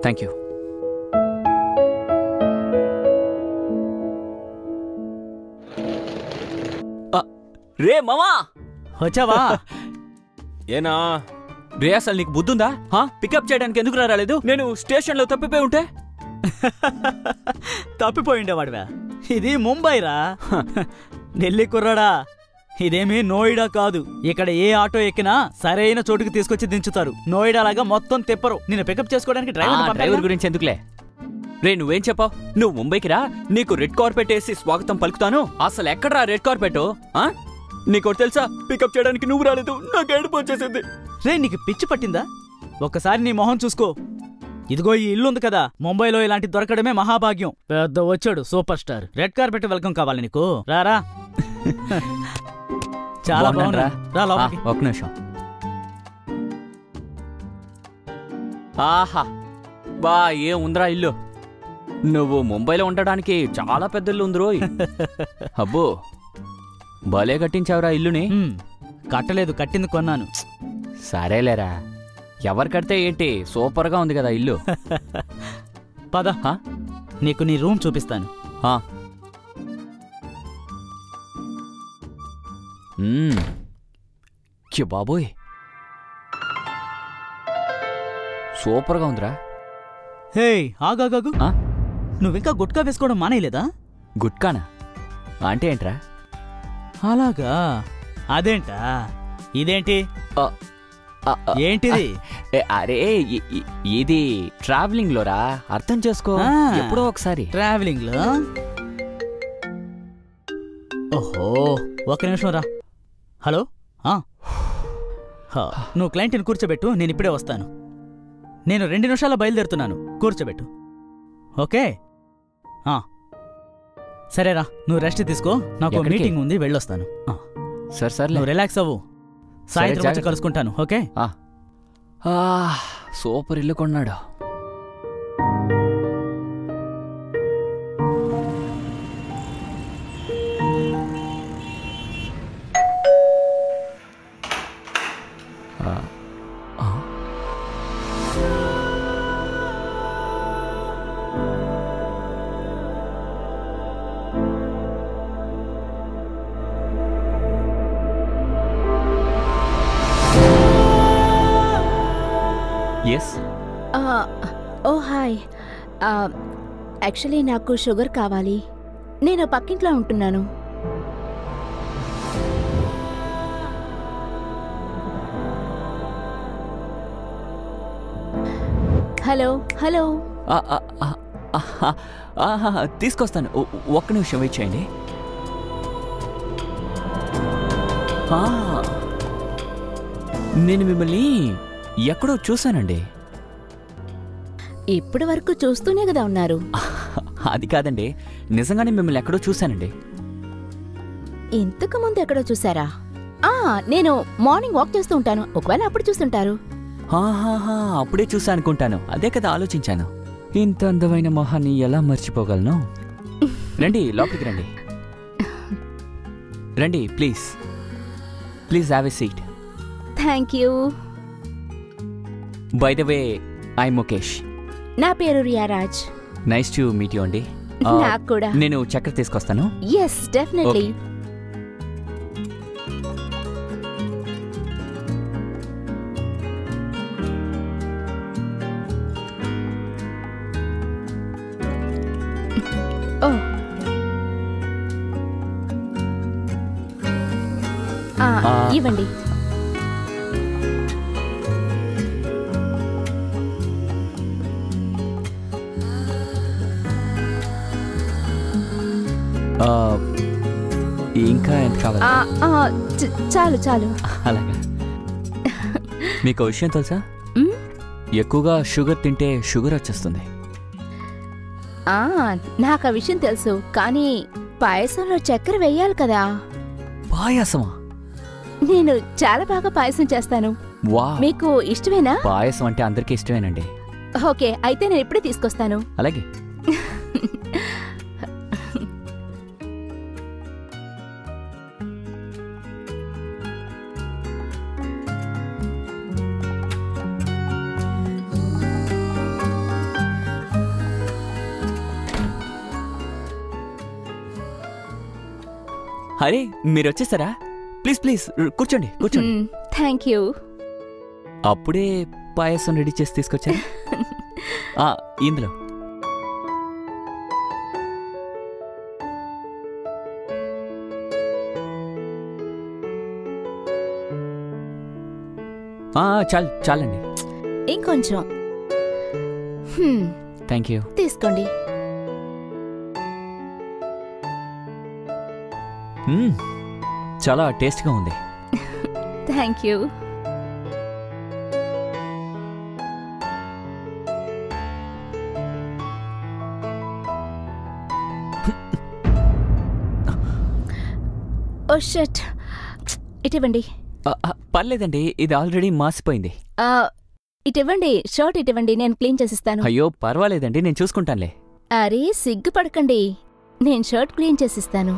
Thank you రే మామా వచ్చావా ఏనా రే అసలు నీకు బుద్ధుందా హా? పికప్ చేయడానికి ఎందుకు రాలేదు నేను స్టేషన్లో తప్పిపోయి ఉంటే తప్పిపోయిండేవాడివా ఇది ముంబై రా ఢిల్లీ కుర్రాడా ఇదేమీ నోయిడా కాదు ఇక్కడ ఏ ఆటో ఎక్కినా సరైన చోటుకి తీసుకొచ్చి దించుతారు నోయిడా లాగా మొత్తం తిప్పరు నిన్ను పికప్ చేసుకోవడానికి ఆ, డ్రైవర్ డ్రైవర్ గురించి ఎందుకులే రే నువ్వేం చెప్పావు నువ్వు ముంబైకి రా నీకు రెడ్ కార్పెట్ వేసి స్వాగతం పలుకుతాను అసలు ఎక్కడరా రెడ్ కార్పెట్ ఆ? నీకోటి తెలుసా పికప్ చేయడానికి నువ్వు రాలేదు నాకు ఏడుపు వచ్చేసింది రే నీకు పిచ్చి పట్టిందా ఒక్కసారి నీ మొహం చూసుకో ఇదిగో ఈ ఇల్లు ఉంది కదా ముంబైలో ఇలాంటి దొరకడమే మహాభాగ్యం పెద్ద వచ్చాడు super star red carpet welcome కావాలి నీకు రారా చాలా బాగున్నానురా. బాగున్నా రా ఆ, లోపలికి ఒక్క నిమిషం ఆహా బా ఏం ఉందిరా ఇల్లు నువ్వు ముంబైలో ఉండడానికి చాలా పెద్ద ఇల్లు ఉంది రోయ్ అబ్బో భలే కట్టించావురా ఇల్లుని హ్మ్, కట్టలేదు కట్టింది కొన్నాను సరేలేరా ఎవరు కడితే ఏంటి సూపర్గా ఉంది కదా ఇల్లు పద హా? నీకు నీ రూమ్ చూపిస్తాను ఆ. మ్మ్. ఛీ బాబోయ్ సూపర్గా ఉందిరా హే ఆగాగాగు ఆ? నువ్వింకా గుట్కా వేసుకోవడం మానేయలేదా గుట్కానా అంటే ఏంట్రా అలాగా అదేంటా ఇదేంటి ఆ, ఆ, ఆ, ఏంటిది ఏ, అరే ఇ- ఇ- ఇది ట్రావెలింగ్ లోరా అర్థం చేసుకో ఆ. ఎప్పుడో ఒకసారి ట్రావెలింగ్ లో ఓహో ఒక నిమిషం రా హలో ఆ. హా, నువ్వు క్లయింట్ని కూర్చోబెట్టు నేను ఇప్పుడే వస్తాను నేను రెండు నిమిషాల్లో బయలుదేరుతున్నాను కూర్చోబెట్టు ఓకే ఆ. సరేరా నువ్వు రెస్ట్ తీసుకో నాకు ఎక్కడికి? మీటింగ్ ఉంది వెళ్ళొస్తాను ఆ, సరే సర్లే నువ్వు రిలాక్స్ అవ్వు సాయంత్రం వచ్చి జాగ్రత్త. కలుసుకుంటాను ఓకే ఆ. ఆ, సూపర్ ఇల్లు కొన్నాడు ఆ, ఆ. ఎస్ ఆ, ఓ హాయ్ ఆ, యాక్చువల్లీ నాకు షుగర్ కావాలి నేను పక్కింట్లో ఉంటున్నాను హలో హలో ఆ, ఆ, ఆ, ఆహా, ఆహా, తీసుకొస్తాను ఒ- ఒక్క నిమిషం వెయిట్ చేయండి ఆ, నేను మిమ్మల్ని ఎక్కడో చూశానండి ఇప్పటి వరకు చూస్తూనే కదా ఉన్నారు అది కాదండి నిజంగానే మిమ్మల్ని ఎక్కడో చూశానండి ఇంతకు ముందు ఎక్కడో చూసారా ఆ నేను మార్నింగ్ వాక్ చేస్తూ ఉంటాను ఒకవేళ అప్పుడు చూస్తుంటారు ఆహాహా, అప్పుడే చూసా అనుకుంటాను అదే కదా ఆలోచించాను ఇంత అందమైన మొహాన్ని ఎలా మర్చిపోగలను రండి లోపలికి రండి రండి please please have a seat thank you by the way I Mukesh నా పేరు Riyaraj nice to meet you అండి ఆ, నాకు కూడా నేను చక్కెర తీసుకొస్తాను ఎస్ డెఫినెట్లీ ఓ ఆ, ఆ. ఇవ్వండి ఆ, ఇంకా ఎంత కావాలి ఆ, ఆ, చ- చాలు చాలు అలాగా మీకు ఓ విషయం తెలుసా మ్? ఎక్కువగా షుగర్ తింటే షుగర్ వచ్చేస్తుంది ఆ, నాకు ఆ విషయం తెలుసు కానీ పాయసంలో చక్కెర వెయ్యాలి కదా పాయసమా నేను చాలా బాగా పాయసం చేస్తాను వా మీకు ఇష్టమేనా పాయసం అంటే అందరికీ ఇష్టమేనండి ఓకే అయితే నేను ఇప్పుడే తీసుకొస్తాను అలాగే అరే మీరు వచ్చేసారా ప్లీజ్ ప్లీజ్ కూర్చోండి కూర్చోండి థ్యాంక్ యూ అప్పుడే పాయసం రెడీ చేసి తీసుకొచ్చారు ఆ, ఇందులో ఆ, చాలు చాలండి ఇంకొంచెం హ్మ్, థ్యాంక్ యూ తీసుకోండి మ్మ్, చాలా టేస్ట్గా ఉంది థ్యాంక్ యూ ఓ షట్ ఇటివ్వండి ఆ, ఆ, పర్లేదండి ఇది ఆల్రెడీ మాసిపోయింది ఆ, ఇటివ్వండి షర్ట్ ఇటివ్వండి నేను క్లీన్ చేసిస్తాను అయ్యో పర్వాలేదండి నేను చూసుకుంటానులే అరే సిగ్గుపడకండి నేను షర్ట్ క్లీన్ చేసిస్తాను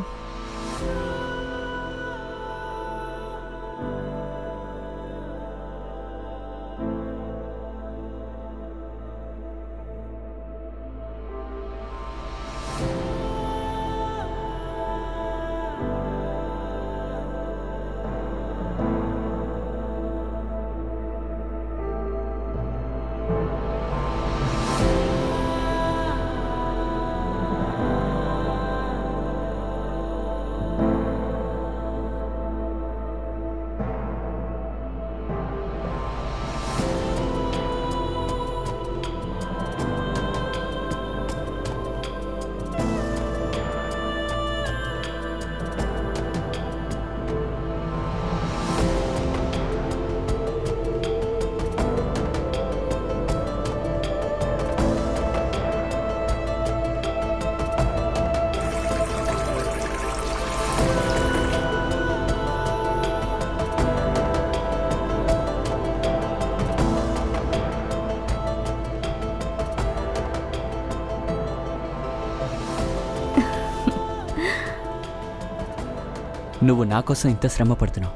నువ్వు నా కోసం ఇంత శ్రమ పడుతున్నావు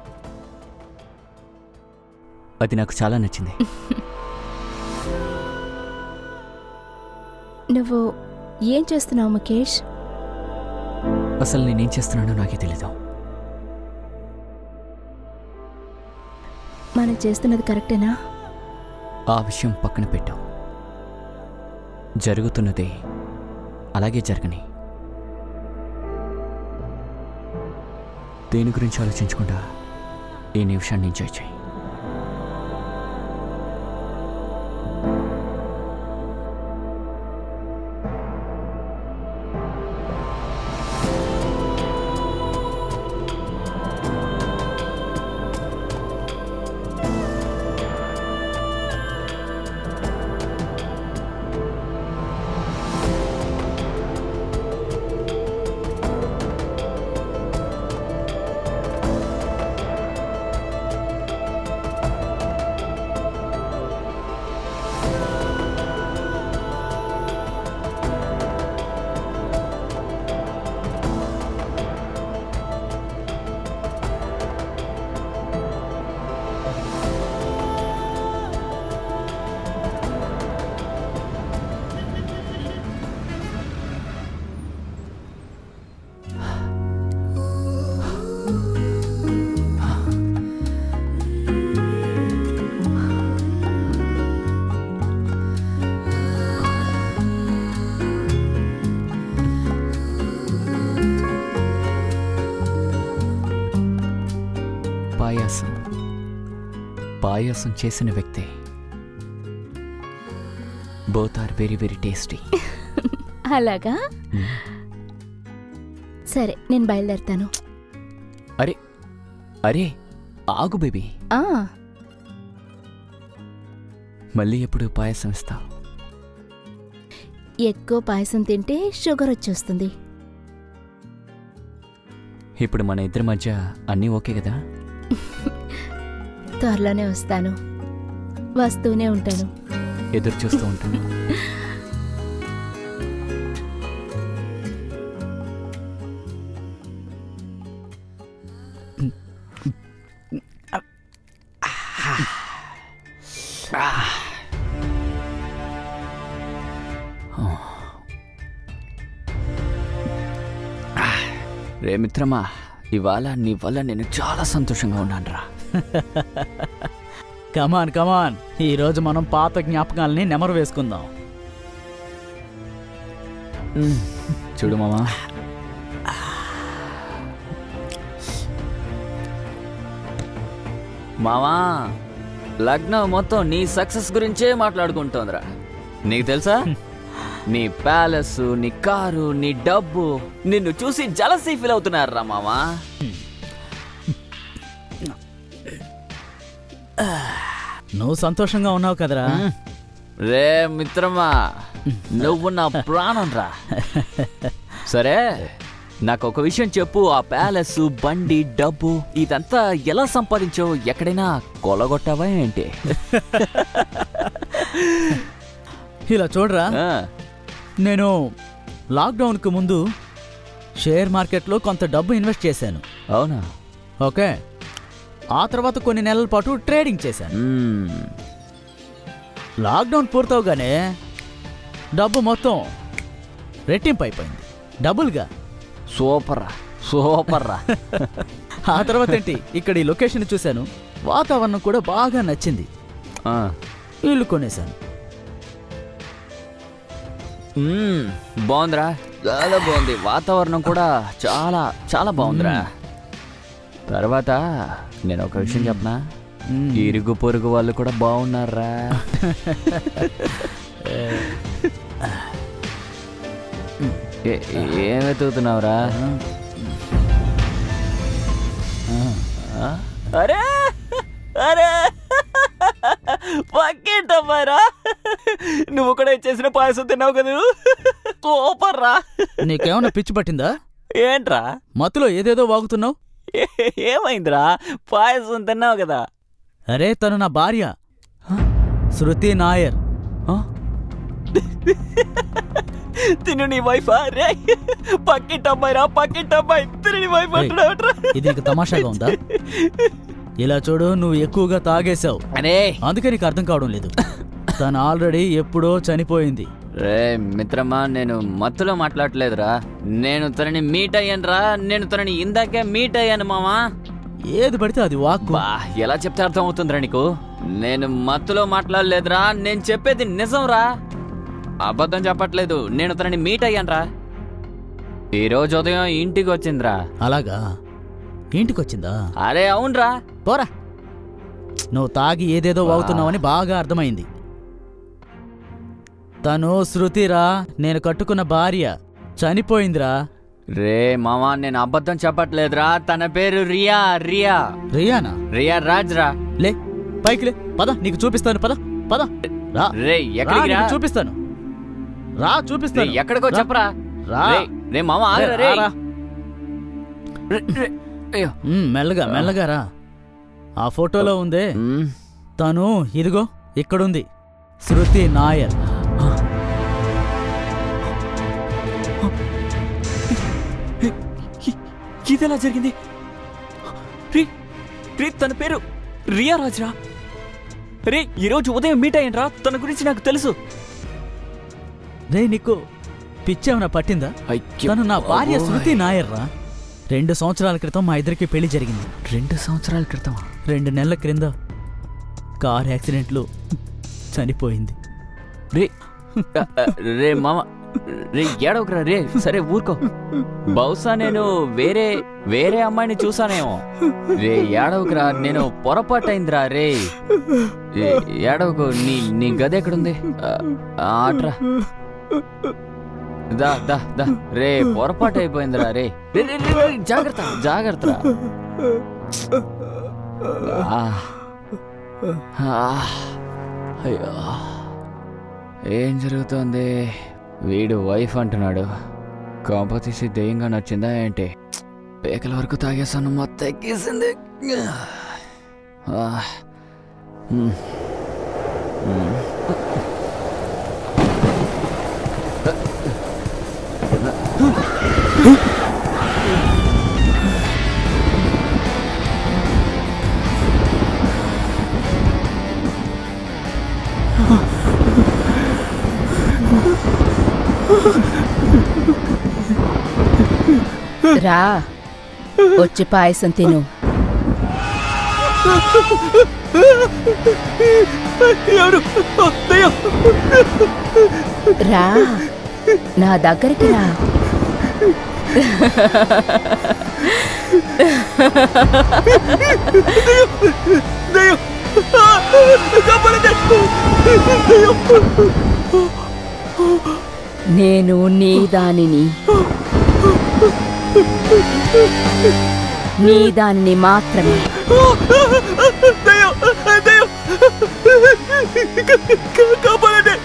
అది నాకు చాలా నచ్చింది నువ్వు ఏం చేస్తున్నావు ముఖేష్ అసలు నేనేం చేస్తున్నానో నాకే తెలీదు మనం చేస్తున్నది కరెక్టేనా ఆ విషయం పక్కన పెట్టావు జరుగుతున్నదే అలాగే జరగని దేని గురించి ఆలోచించకుండా ఈ నిమిషాన్ని ఎంజాయ్ చేయి పాయాసం పాయాసం చేసిన వ్యక్తే both are very very tasty అలాగా సరే నేను బయలుదేరుతాను అరే అరే ఆగు బేబీ ఆ మళ్ళీ ఎప్పుడు పాయసం ఇస్తావు ఎక్కువ పాయసం తింటే షుగర్ వచ్చేస్తుంది ఇప్పుడు మన ఇద్దరి మధ్య అన్నీ ఓకే కదా త్వరలోనే వస్తాను వస్తూనే ఉంటాను ఎదురు చూస్తూ ఉంటాను రే మిత్రమా ఇవాళ నీ వల్ల నేను చాలా సంతోషంగా ఉన్నాను రా కమాన్ కమాన్ ఈ రోజు మనం పాత జ్ఞాపకాలని నెమరు వేసుకుందాం చూడు మామా మామా లగ్నం మొత్తం నీ సక్సెస్ గురించే మాట్లాడుకుంటోందిరా నీకు తెలుసా నీ ప్యాలెస్ నీ కారు నీ డబ్బు నిన్ను చూసి జలసీ ఫీల్ అవుతున్నారా మామా నువ్వు సంతోషంగా ఉన్నావు కదరా రే మిత్రమా నువ్వు నా ప్రాణం రా సరే నాకు ఒక విషయం చెప్పు ఆ ప్యాలెస్ బండి డబ్బు ఇదంతా ఎలా సంపాదించావు ఎక్కడైనా కొలగొట్టావా ఏంటి ఇలా చూడరా ఆ, నేను లాక్డౌన్కు ముందు షేర్ మార్కెట్లో కొంత డబ్బు ఇన్వెస్ట్ చేశాను అవునా ఓకే ఆ తర్వాత కొన్ని నెలల పాటు ట్రేడింగ్ చేశాను మ్మ్. లాక్డౌన్ పూర్తవగానే డబ్బు మొత్తం రెట్టింపు అయిపోయింది డబుల్గా సూపర్ రా సూపర్ రా ఆ తర్వాత ఏంటి ఇక్కడ ఈ లొకేషన్ చూశాను వాతావరణం కూడా బాగా నచ్చింది ఆ. ఇల్లు కొనేశాను మ్మ్. బాగుందిరా చాలా బాగుంది వాతావరణం కూడా చాలా చాలా బాగుందిరా తర్వాత నేను ఒక విషయం చెప్పనా మ్మ్. ఇరుగు పొరుగు వాళ్ళు కూడా బాగున్నారా ఏ- ఏం వెతుకుతున్నావురా ఆ? అరే అరే పక్కింటమ్మారా నువ్వు కూడా చేసిన పాయసం తిన్నావు కదా సూపర్ రా నీకేమన్నా పిచ్చి పట్టిందా ఏంట్రా మత్తులో ఏదేదో వాగుతున్నావు ఏ- ఏమైందిరా పాయసం తిన్నావు కదా అరే తను నా భార్య శృతి నాయర్ ఆ? తిను నీ వైఫా రే పక్కింటి అమ్మాయి రా పక్కింటి అమ్మాయి తిను నీ వైఫ్ ఏయ్, అంటున్నావుట్రా ఇది నీకు తమాషాగా ఉందా ఇలా చూడు నువ్వు ఎక్కువగా తాగేశావు అరే అందుకే నీకు అర్థం కావడం లేదు తను ఆల్రెడీ ఎప్పుడో చనిపోయింది రే మిత్రమా నేను మత్తులో మాట్లాడలేదురా నేను తనని మీట్ అయ్యానురా నేను తనని ఇందాకే మీట్ అయ్యాను మామా ఏది పడితే అది వాక్కు బా ఎలా చెప్తే అర్థం అవుతుందిరా నీకు నేను మత్తులో మాట్లాడలేదురా నేను చెప్పేది నిజంరా అబద్ధం చెప్పట్లేదు నేను తనని మీట్ అయ్యానురా ఈ రోజు ఉదయం ఇంటికి వచ్చిందిరా అలాగా ఇంటికొచ్చిందా అరే అవునరా పోరా నువ్వు తాగి ఏదేదో వాగుతున్నావని బాగా అర్థమైంది తను శృతిరా నేను కట్టుకున్న భార్య చనిపోయిందిరా రే మామా నేను అబద్ధం చెప్పట్లేదురా తన పేరు రియా రియా రియానా రియా రాజ్రా లే పైకి లే పద నీకు చూపిస్తాను పద పద రా రే రా, ఎక్కడికి రా నీకు చూపిస్తాను రా రే, చూపిస్తాను ఎక్కడికో రా. చెప్పరా రా. రే, రే మామ ఆగరా రే రా, రా. రే, రే, అయ్యో ఉమ్, మెల్లగా మెల్లగా రా ఆ ఫోటోలో ఉందే మ్, తను ఇదిగో ఇక్కడుంది శృతి నాయర్ ఇ- ఇదెలా జరిగింది రే రే తన పేరు రియా రాజ్రా రే ఈరోజు ఉదయం మీట్ అయ్యానరా తన గురించి నాకు తెలుసు రే నీకు పిచ్చేమన్నా పట్టిందా అయ్యో, తను నా భార్య బాబోయ్. శృతి నాయర్ రా రెండు సంవత్సరాల క్రితం మా ఇద్దరికి పెళ్లి జరిగింది రెండు సంవత్సరాల క్రితం రెండు నెలల క్రింద కార్ యాక్సిడెంట్లో చనిపోయింది రే అ, అ, రే మామ రే ఏడవకురా రే సరే ఊరుకో బహుశా నేను వేరే వేరే అమ్మాయిని చూసానేమో రే ఏడవకురా నేను పొరపాటైందిరా రే ఏ, ఏడవకు నీ నీ గది ఎక్కడుంది ఆ, ఆ, ఆట్రా దా దా దా రే పొరపాటు అయిపోయిందిరా రే రే, రే, రే, రే, జాగ్రత్త జాగ్రత్త అయ్యో ఏం జరుగుతోంది వీడు వైఫ్ అంటున్నాడు కాంపతీసి దెయ్యంగా నచ్చిందా ఏంటి పేకల వరకు తాగేసాను మొత్తం ఎక్కేసింది ఆ. మ్. మ్. రా వచ్చి పాయసం తిను ఎవరు ఆ, దయ్యం రా నా దగ్గరికి రా దయ్యం ఆ, కాపాడండి. దయ్యం నేను నీ దానిని నీ దానిని మాత్రమే దయ్యం దయ్యం కా- కాపాడండి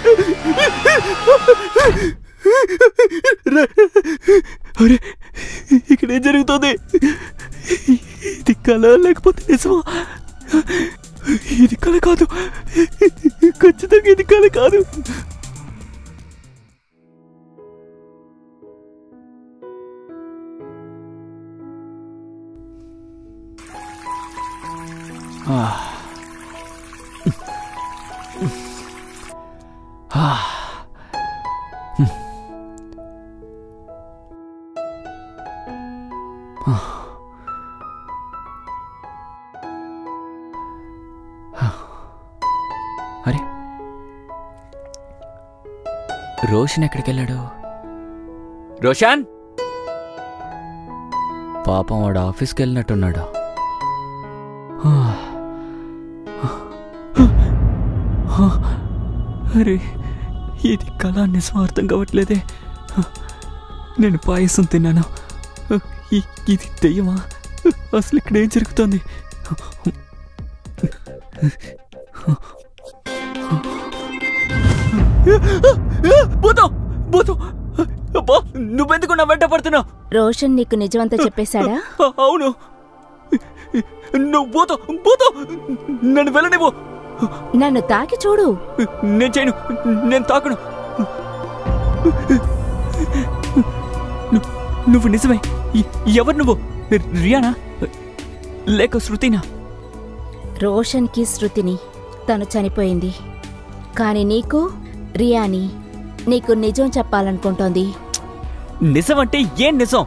ర- అరే ఇక్కడ ఏం జరుగుతుంది ఇది కళ లేకపోతే నిజమా ఇది కళ కాదు ఖచ్చితంగా ఇది కళ కాదు అరే రోషన్ ఎక్కడికి వెళ్ళాడు రోషన్ పాపం వాడు ఆఫీస్కి వెళ్ళినట్టున్నాడు అరే ఇది కళ నిజం అర్థం కావట్లేదే నేను పాయసం తిన్నాను ఇ- ఇది దెయ్యమా అసలు ఇక్కడ ఏం జరుగుతోంది భూతం భూతం అబ్బా, నువ్వెందుకు నా వెంట పడుతున్నావు రోషన్ నీకు నిజమంతా చెప్పేశాడా అవును నువ్వు భూతం భూతం నన్ను వెళ్ళనివ్వు నన్ను తాకి చూడు నేను చేయను నేను తాకను ను- నువ్వు నిజమే ఎ- ఎవరు నువ్వు రియానా లేక శృతినా రోషన్కి శృతిని తను చనిపోయింది కానీ నీకు రియాని నీకు నిజం చెప్పాలనుకుంటోంది నిజం అంటే ఏం నిజం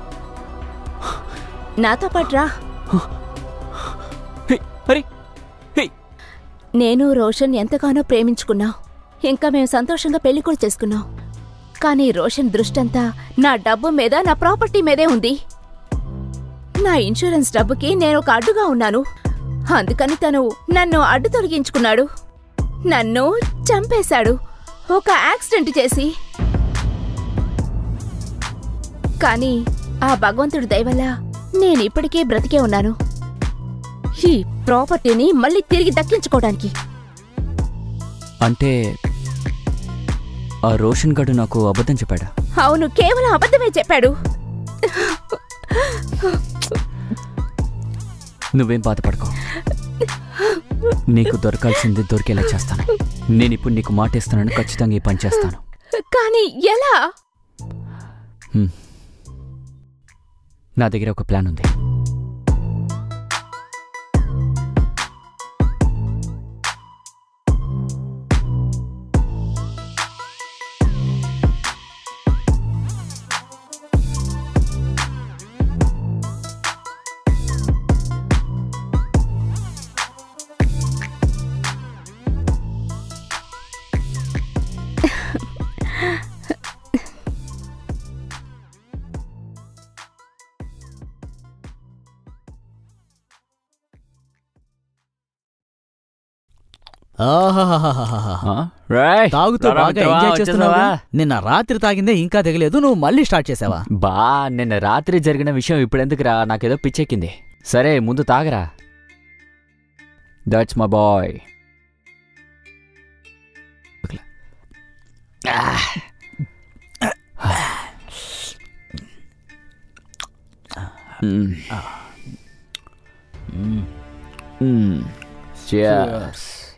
నాతో పాటు రా హే, అరే హే నేను రోషన్ ఎంతగానో ప్రేమించుకున్నాం ఇంకా మేము సంతోషంగా పెళ్లి కూడా చేసుకున్నాం కానీ రోషన్ దృష్టంతా నా డబ్బు మీద నా ప్రాపర్టీ మీదే ఉంది నా ఇన్సూరెన్స్ డబ్బుకి నేను ఒక అడ్డుగా ఉన్నాను అందుకని తను నన్ను అడ్డు తొలగించుకున్నాడు నన్ను చంపేశాడు ఒక యాక్సిడెంట్ చేసి కానీ ఆ భగవంతుడి దయవల్ల నేను ఇప్పటికే బ్రతికే ఉన్నాను ఈ ప్రాపర్టీని మళ్ళీ తిరిగి దక్కించుకోవడానికి అంటే ఆ రోషన్ గడు నాకు అబద్ధం చెప్పాడా అవును కేవలం అబద్ధమే చెప్పాడు నువ్వేం బాధపడకో నీకు దొరకాల్సింది దొరికేలా చేస్తాను నేను ఇప్పుడు నీకు మాటేస్తున్నాను ఖచ్చితంగా ఈ పని చేస్తాను కానీ ఎలా హ్మ్. నా దగ్గర ఒక ప్లాన్ ఉంది ఆహాహాహాహా. ఆ? రేయ్, తాగుతూ రారా బాగా మిత్రమా, ఎంజాయ్ చేస్తున్నావా వచ్చేసావా? నిన్న రాత్రి తాగిందే ఇంకా దిగలేదు నువ్వు మళ్ళీ స్టార్ట్ చేసావా బా నిన్న రాత్రి జరిగిన విషయం ఇప్పుడెందుకురా నాకేదో పిచ్చెక్కింది సరే ముందు తాగరా దట్స్ మై బాయ్ Cheers.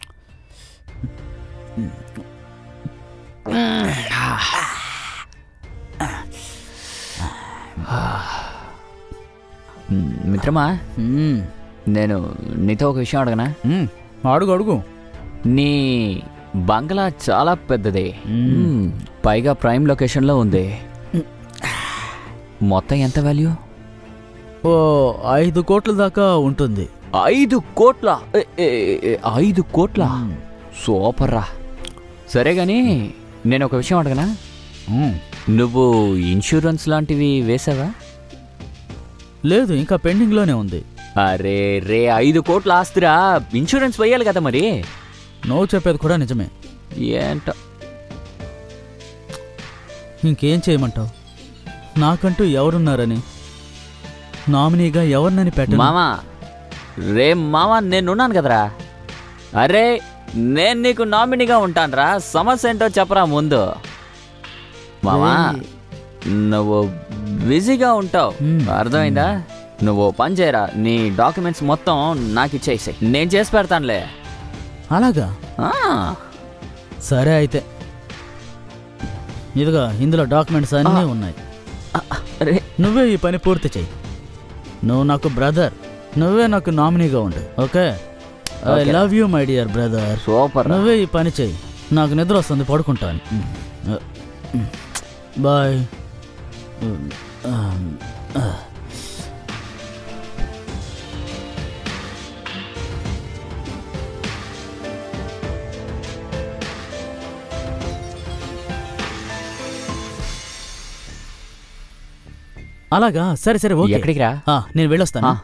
మ్మ్, మిత్రమా మ్మ్. నేను నీతో ఒక విషయం అడగనా మ్మ్. అడుగు అడుగు నీ బంగ్లా చాలా పెద్దది మ్మ్. మ్మ్, పైగా ప్రైమ్ లొకేషన్లో ఉంది మొత్తం ఎంత వాల్యూ ఓ ఐదు కోట్ల దాకా ఉంటుంది ఐదు కోట్ల ఏ, ఏ, ఏ, ఐదు కోట్ల సూపర్ రా సరే గాని నేను ఒక విషయం అడగనా మ్మ్. నువ్వు ఇన్సూరెన్స్ లాంటివి వేసావా లేదు ఇంకా పెండింగ్లోనే ఉంది అరే రే ఐదు కోట్ల ఆస్తిరా ఇన్సూరెన్స్ వేయాలి కదా మరి నువ్వు చెప్పేది కూడా నిజమే ఏంటో ఇంకేం చేయమంటావు నాకంటూ ఎవరున్నారని నామినీగా ఎవరినని పెట్టను మామా రే మామా నేనున్నాను కదరా అరే నేను నీకు నామినీగా ఉంటానురా సమస్య ఏంటో చెప్పరా ముందు మామా నువ్వు బిజీగా ఉంటావు మ్మ్. అర్థమైందా నువ్వు ఓ పని చేయరా నీ డాక్యుమెంట్స్ మొత్తం నాకు ఇచ్చేసాయి నేను చేసి పెడతానులే అలాగా ఆ, సరే అయితే ఇదిగా ఇందులో డాక్యుమెంట్స్ అన్నీ ఉన్నాయి అరే నువ్వే ఈ పని పూర్తి చెయ్యి నువ్వు నాకు బ్రదర్ నువ్వే నాకు నామినీగా ఉండు okay I Okay. Love you my dear brother super రా. నువ్వే ఈ పని చెయ్యి నాకు నిద్ర వస్తుంది పడుకుంటాను బాయ్ అలాగా సరే సరే ఓకే ఎక్కడికి రా ఆ, నేను వెళ్ళొస్తాను ఆ.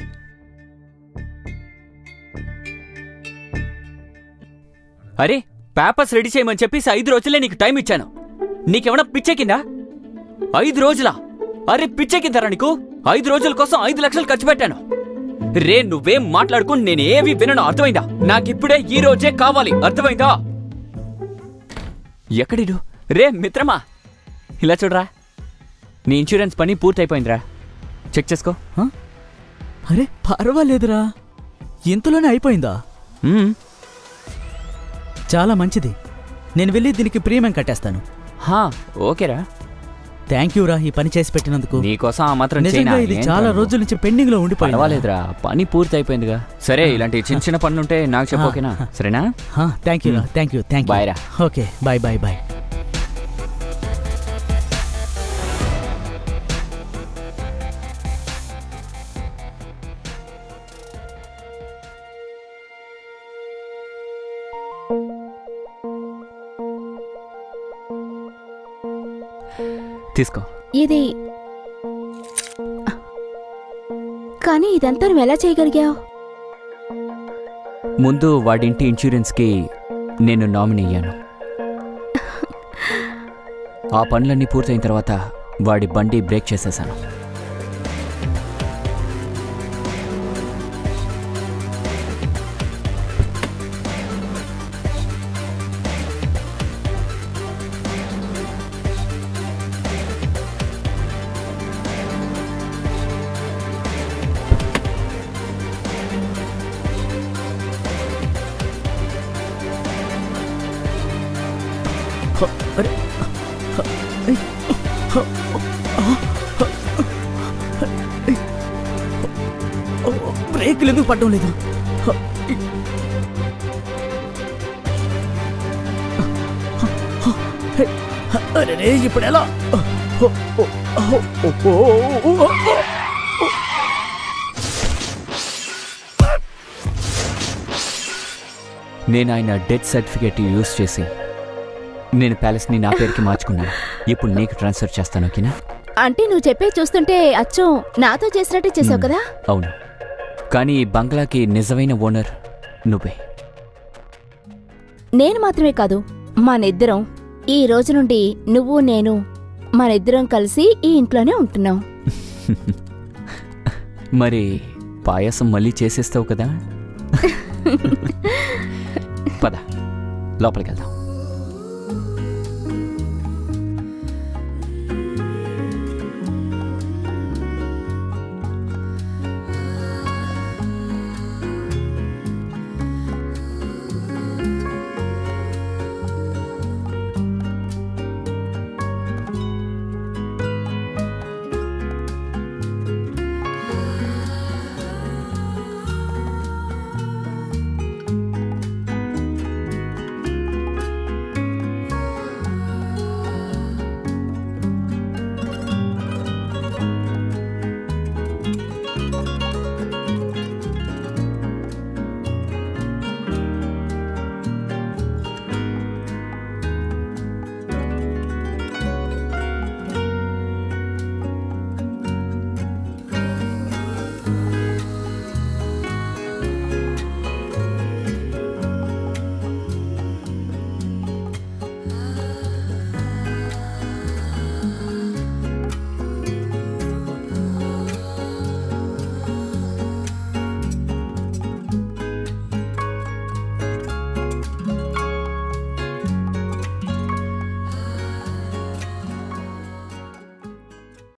అరే పేపర్స్ రెడీ చేయమని చెప్పేసి ఐదు రోజులే నీకు టైం ఇచ్చాను నీకేమైనా పిచ్చెక్కిందా ఐదు రోజులా అరే పిచ్చెక్కిందరా నీకు ఐదు రోజుల కోసం ఐదు లక్షలు ఖర్చు పెట్టాను రే నువ్వేం మాట్లాడుకు నేను ఏవి వినను అర్థమైందా నాకిప్పుడే ఈ రోజే కావాలి అర్థమైందా ఎక్కడిడు రే మిత్రమా ఇలా చూడరా నీ ఇన్సూరెన్స్ పని పూర్తయిపోయిందిరా చెక్ చేసుకో ఆ? అరే పర్వాలేదురా ఇంతలోనే అయిపోయిందా మ్మ్. చాలా మంచిది నేను వెళ్ళి దీనికి ప్రీమియం కట్టేస్తాను హా ఓకేరా థ్యాంక్ యూ రా ఈ పని చేసి పెట్టినందుకు నీకోసం ఆ మాత్రం నిజంగా చేయనా? ఇది ఏంట్రా చాలా నువ్వు? రోజుల నుంచి పెండింగ్ లో ఉండిపోయింది పర్వాలేదురా పని పూర్తి అయిపోయిందిగా సరే ఇలాంటి చిన్న చిన్న పనులుంటే నాకు చెప్పు ఓకేనా సరేనా థ్యాంక్ యూ రా thank you thank you bye రా. ఓకే బాయ్ బాయ్ బాయ్ తీసుకో ఇది కానీ ఇదంతా నువ్వు ఎలా చేయగలిగావు ముందు వాడింటి ఇన్సూరెన్స్కి నేను నామినీ అయ్యాను ఆ పనులన్నీ పూర్తయిన తర్వాత వాడి బండి బ్రేక్ చేసేసాను బ్రేకులు ఎందుకు పడడం లేదు అరే రే, ఇప్పుడు ఎలా నేను ఆయన డెత్ సర్టిఫికేట్ యూస్ చేసి నేను ప్యాలెస్ని నా పేరుకి మార్చుకున్నాను ఇప్పుడు నీకు ట్రాన్స్ఫర్ చేస్తాను ఓకేనా అంటే నువ్వు చెప్పే చూస్తుంటే అచ్చం నాతో చేసినట్టే చేసావు కదా అవును కానీ ఈ బంగ్లాకి నిజమైన ఓనర్ నువ్వే నేను మాత్రమే కాదు మనిద్దరం ఈ రోజు నుండి నువ్వు నేను మనిద్దరం కలిసి ఈ ఇంట్లోనే ఉంటున్నాం మరి పాయసం మళ్ళీ చేసేస్తావు కదా పద లోపలికి వెళ్దాం